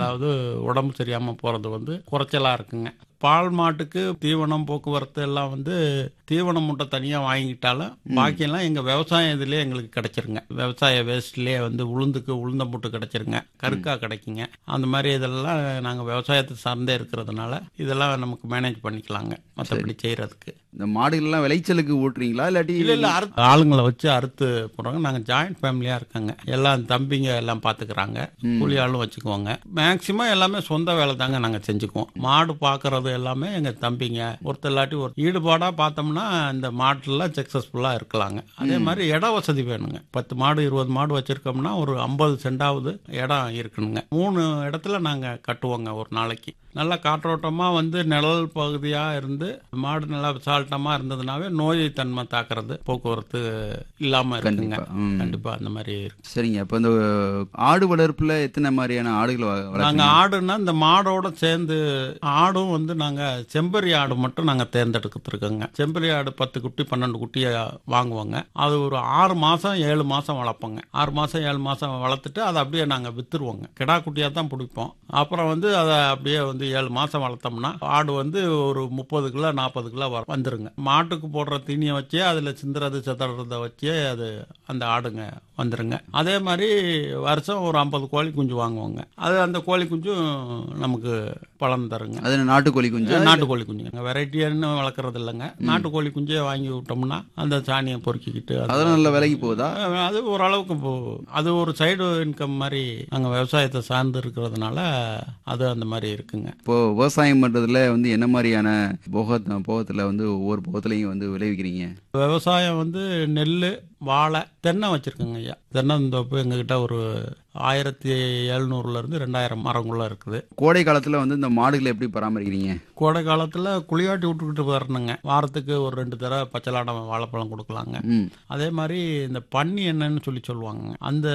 அதாவது உடம்பு சரியாம போறது வந்து குறைச்சலா இருக்குங்க பால் மாட்டுக்கு தீவனம் போக்குவரத்து எல்லாம் வந்து தீவன மூட்டை தனியாக வாங்கிட்டாலும் பாக்கியெல்லாம் எங்கள் விவசாயம் இதுலேயே எங்களுக்கு கிடைச்சிருங்க விவசாய வேஸ்ட்லேயே வந்து உளுந்துக்கு உளுந்த மூட்டை கிடைச்சிருங்க கருக்கா கிடைக்குங்க அந்த மாதிரி இதெல்லாம் நாங்கள் விவசாயத்தை சார்ந்தே இருக்கிறதுனால இதெல்லாம் நமக்கு மேனேஜ் பண்ணிக்கலாங்க மற்றபடி செய்கிறதுக்கு இந்த மாடுகள்லாம் விளைச்சலுக்கு ஊட்டுறீங்களா இல்லாட்டி இல்ல இல்ல அறுத்து ஆளுங்களை வச்சு அறுத்து போடுறாங்க நாங்க ஜாயிண்ட் ஃபேமிலியா இருக்காங்க எல்லாம் தம்பிங்க எல்லாம் பாத்துக்கிறாங்க கூலி ஆளும் வச்சுக்குவாங்க மேக்சிமம் எல்லாமே சொந்த வேலை தாங்க நாங்க செஞ்சுக்குவோம் மாடு பாக்குறது எல்லாமே எங்க தம்பிங்க ஒருத்தர் இல்லாட்டி ஒரு ஈடுபாடா பார்த்தோம்னா இந்த மாட்டுல சக்சஸ்ஃபுல்லா இருக்கலாங்க அதே மாதிரி இட வசதி வேணுங்க பத்து மாடு இருபது மாடு வச்சிருக்கோம்னா ஒரு ஐம்பது சென்டாவது இடம் இருக்கணுங்க மூணு இடத்துல நாங்க கட்டுவோங்க ஒரு நாளைக்கு நல்லா காற்றோட்டமா வந்து நிழல் பகுதியா இருந்து மாடு நல்லா விசால்ட்டமா இருந்ததுனாவே நோய் தன்மை தாக்குறது போக்குவரத்து இல்லாம இருக்குங்க கண்டிப்பா ம். கண்டிப்பா அந்த மாதிரி இருக்கு சரிங்க அப்போ இந்த ஆடு வளர்ப்புல எத்தனை மாதிரியான ஆடுகள் வ- நாங்க வளர்க்குறீங்க ஆடுனா இந்த மாடோட சேர்ந்து ஆடும் வந்து நாங்க செம்பரி ஆடு மட்டும் நாங்க தேர்ந்தெடுத்துருக்கோங்க செம்பரி ஆடு பத்து குட்டி பன்னெண்டு குட்டியை வாங்குவோங்க அது ஒரு ஆறு மாசம் ஏழு மாசம் வளர்ப்போங்க ஆறு மாசம் ஏழு மாசம் வளர்த்துட்டு அதை அப்படியே நாங்க வித்துருவோங்க கிடா குட்டியா தான் பிடிப்போம் அப்புறம் வந்து அதை அப்படியே வந்து ஏழு மாசம் வளர்த்தோம்னா ஆடு வந்து ஒரு முப்பது கிலோ நாற்பது கிலோ வர வந்துருங்க மாட்டுக்கு போடுற தீனியை வச்சே அதுல சிந்துறது சிதறத வச்சே அது அந்த ஆடுங்க வந்துருங்க அதே மாதிரி வருஷம் ஒரு ஐம்பது கோழி குஞ்சு வாங்குவாங்க அது அந்த கோழி குஞ்சும் நமக்கு பலன் தருங்க அது என்ன நாட்டுக்கோழி குஞ்சு நாட்டுக்கோழி குஞ்சுங்க வெரைட்டியான்னு வளர்க்குறது இல்லைங்க நாட்டுக்கோழி குஞ்சே வாங்கி விட்டோம்னா அந்த சாணியை பொறுக்கிக்கிட்டு அது- அதெல்லாம் நல்ல விலைக்கு போகுதா அது ஓரளவுக்கு இப்போ அது ஒரு சைடு இன்கம் மாதிரி நாங்கள் விவசாயத்தை சார்ந்து இருக்கிறதுனால அது அந்த மாதிரி இருக்குங்க இப்போ விவசாயம் பண்றதுல வந்து என்ன மாதிரியான போக போகத்துல வந்து ஒவ்வொரு போகத்துலையும் வந்து விளைவிக்கிறீங்க விவசாயம் வந்து நெல் வாழை தென்னை வச்சுருக்கோங்க ஐயா தென்னந்தோப்பு எங்ககிட்ட ஒரு ஆயிரத்தி எழுநூறுலேருந்து ரெண்டாயிரம் மரங்குள்ள இருக்குது கோடை காலத்துல வந்து இந்த மாடுகளை எப்படி பராமரிக்கிறீங்க கோடை காலத்தில் குளியாட்டி விட்டுக்கிட்டு வரணுங்க வாரத்துக்கு ஒரு ரெண்டு தடவை பச்சலாடம் வாழைப்பழம் கொடுக்கலாங்க ம் அதே மாதிரி இந்த பன்னி எண்ணெய்னு சொல்லி சொல்லுவாங்க அந்த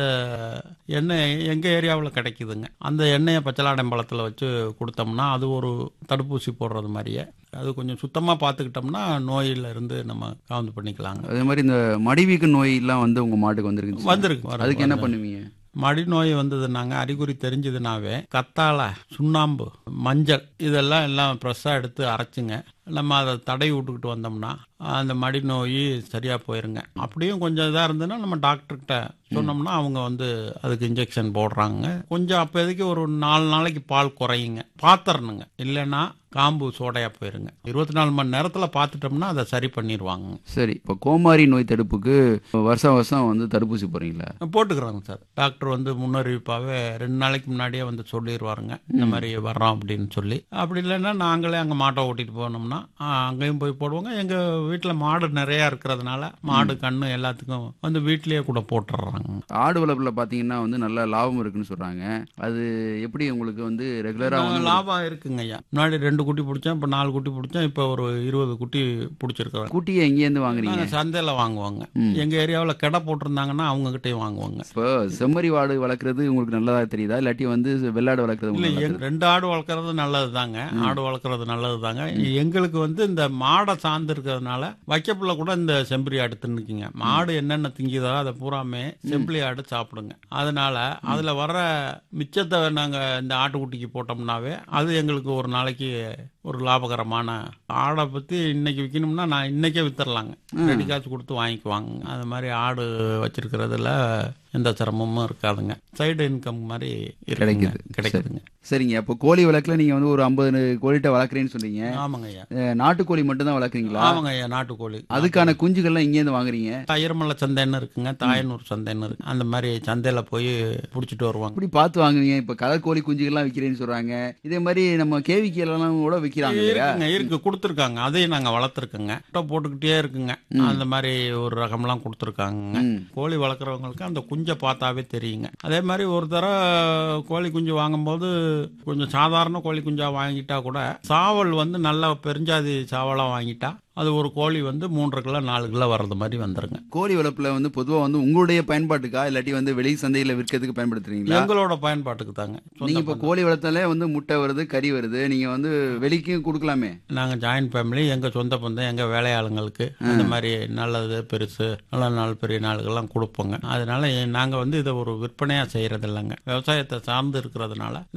எண்ணெய் எங்கள் ஏரியாவில் கிடைக்குதுங்க அந்த எண்ணெயை பச்சலாடம் பழத்தில் வச்சு கொடுத்தோம்னா அது ஒரு தடுப்பூசி போடுறது மாதிரியே அது கொஞ்சம் சுத்தமாக பார்த்துக்கிட்டோம்னா நோயில இருந்து நம்ம காவந்து பண்ணிக்கலாங்க அதே மாதிரி இந்த மடிவீக்க நோய் எல்லாம் வந்து உங்க மாட்டுக்கு வந்திருக்கு வந்திருக்கு வருது, அதுக்கு என்ன வருது. பண்ணுவீங்க மடி நோய் வந்ததுனாங்க அறிகுறி தெரிஞ்சதுனாவே கத்தாழை சுண்ணாம்பு மஞ்சள் இதெல்லாம் எல்லாம் ஃப்ரெஷ்ஷாக எடுத்து அரைச்சுங்க நம்ம அதை தடவி விட்டுக்கிட்டு வந்தோம்னா அந்த மடி நோய் சரியாக போயிருங்க அப்படியும் கொஞ்சம் இதாக இருந்ததுன்னா நம்ம டாக்டர்கிட்ட சொன்னோம்னா அவங்க வந்து அதுக்கு இன்ஜெக்ஷன் போடுறாங்க கொஞ்சம் அப்போதைக்கு ஒரு நாலு நாளைக்கு பால் குறையுங்க பார்த்துறணுங்க இல்லைன்னா காம்பு சோடையாக போயிருங்க இருபத்தி நாலு மணி நேரத்தில் பார்த்துட்டோம்னா அதை சரி பண்ணிடுவாங்க சரி இப்போ கோமாரி நோய் தடுப்புக்கு வருஷம் வருஷம் வந்து தடுப்பூசி போடுறீங்களா போட்டுக்கிறாங்க சார் டாக்டர் வந்து முன்னறிவிப்பாகவே ரெண்டு நாளைக்கு முன்னாடியே வந்து சொல்லிடுவாருங்க இந்த மாதிரி வர்றோம் அப்படின்னு சொல்லி அப்படி இல்லைன்னா நாங்களே அங்கே மாட்டை ஓட்டிட்டு போனோம்னா ஆ, அங்கேயும் போய் போடுவோங்க எங்கள் வீட்டில் மாடு நிறையா இருக்கிறதுனால மாடு கண்ணு எல்லாத்துக்கும் வந்து வீட்டிலேயே கூட போட்டுடுறாங்க ஆடு வளர்ப்புல பாத்தீங்கன்னா வந்து நல்ல லாபம் இருக்குன்னு சொல்றாங்க அது எப்படி உங்களுக்கு வந்து ரெகுலரா வந்து லாபம் இருக்குங்க ஐயா முன்னாடி ரெண்டு குட்டி பிடிச்சேன் இப்போ நாலு குட்டி பிடிச்சேன் இப்போ ஒரு இருபது குட்டி பிடிச்சிருக்கிறோம் குட்டியை எங்கேருந்து வாங்குறீங்க நாங்கள் சந்தையில் வாங்குவாங்க எங்கள் ஏரியாவில் கடை போட்டிருந்தாங்கன்னா அவங்ககிட்டயும் வாங்குவாங்க இப்போ செம்மறி ஆடு வளர்க்குறது உங்களுக்கு நல்லதா தெரியுதா இல்லாட்டி வந்து வெள்ளாடு வளர்க்குறது இல்ல உங்களுக்கு எங்க- ரெண்டு ஆடு வளர்க்குறது நல்லது தாங்க ஆடு வளர்க்குறது நல்லது தாங்க எங்களுக்கு வந்து இந்த மாடை சார்ந்து இருக்கிறதுனால வைக்கப்புல கூட இந்த செம்பரி ஆடு தின்னுக்குங்க மாடு என்னென்ன திங்குதோ அதை பூராமே செம்பரி ஆடு சாப்பிடுங்க அதனால அதுல வர்ற மிச்சத்தை நாங்க இந்த ஆட்டுக்குட்டிக்கு போட்டோம்னாவே அது எங்களுக்கு ஒரு நாளைக்கு ஒரு லாபகரமான ஆடை பத்தி இன்னைக்கு விற்கணும்னா நான் இன்னைக்கே வித்துறலாங்க ரெடி காசு கொடுத்து வாங்கிக்குவாங்க அது மாதிரி ஆடு வச்சிருக்கிறதுல எந்த சிரமமும் இருக்காதுங்க சைடு இன்கம் மாதிரி இருக்குங்க. கிடைக்குது. கிடைக்குதுங்க சரிங்க அப்போ கோழி வளர்க்கல நீங்க வந்து ஒரு ஐம்பது கோழிட்ட வளர்க்குறேன்னு சொன்னீங்க ஆமாங்க ஐயா அஹ், நாட்டுக்கோழி மட்டும் தான் வளர்க்குறீங்களா ஆமாங்க ஐயா நாட்டுக்கோழி அதுக்கான குஞ்சுகள்லாம் இங்கேருந்து வாங்குறீங்க தயிர்மலை சந்தைன்னு இருக்குங்க தாயனூர் சந்தைன்னு இருக்கு அந்த மாதிரி சந்தையில போய் புடிச்சிட்டு வருவாங்க அப்படி பார்த்து வாங்குவீங்க இப்போ கலர் கோழி குஞ்சுகள்லாம் விற்கிறேன்னு சொல்றாங்க இதே மாதிரி நம்ம கேவிக்கு எல்லாம் கூட விற்கிறாங்க இல்லையா இருக்குங்க இருக்கு கொடுத்துருக்காங்க அதையும் நாங்க வளர்த்துருக்கோங்க முட்டை போட்டுக்கிட்டே இருக்குங்க அந்த மாதிரி ஒரு ரகம்லாம் கொடுத்துருக்காங்க ம். கோழி வளர்க்குறவங்களுக்கு அந்த குஞ்சை பார்த்தாவே தெரியுங்க அதே மாதிரி ஒரு தடவை கோழி குஞ்சு வாங்கும்போது கொஞ்சம் சாதாரண கோழி குஞ்சா வாங்கிட்டா கூட சாவல் வந்து நல்லா பெருஞ்சாதி சாவலா வாங்கிட்டா அது ஒரு கோழி வந்து மூன்றரை கிலோ நாலு கிலோ வர்றது மாதிரி வந்துருங்க கோழி வளர்ப்புல வந்து பொதுவா வந்து உங்களுடைய பயன்பாட்டுக்கா இல்லாட்டி வந்து வெளி சந்தையில விற்கிறதுக்கு பயன்படுத்துறீங்களா எங்களோட பயன்பாட்டுக்கு தாங்க நீங்க இப்போ கோழி வளர்த்தாலே வந்து முட்டை வருது கறி வருது நீங்க வந்து வெளிக்கும் கொடுக்கலாமே நாங்கள் ஜாயின்ட் ஃபேமிலி எங்கள் சொந்த பந்தம் எங்கள் வேலையாளுங்களுக்கு அந்த மாதிரி நல்லது பெருசு நல்ல நாள் பெரிய நாளுக்கெல்லாம் கொடுப்போங்க அதனால நாங்கள் வந்து இதை ஒரு விற்பனையாக செய்கிறது இல்லைங்க விவசாயத்தை சார்ந்து இருக்கிறதுனால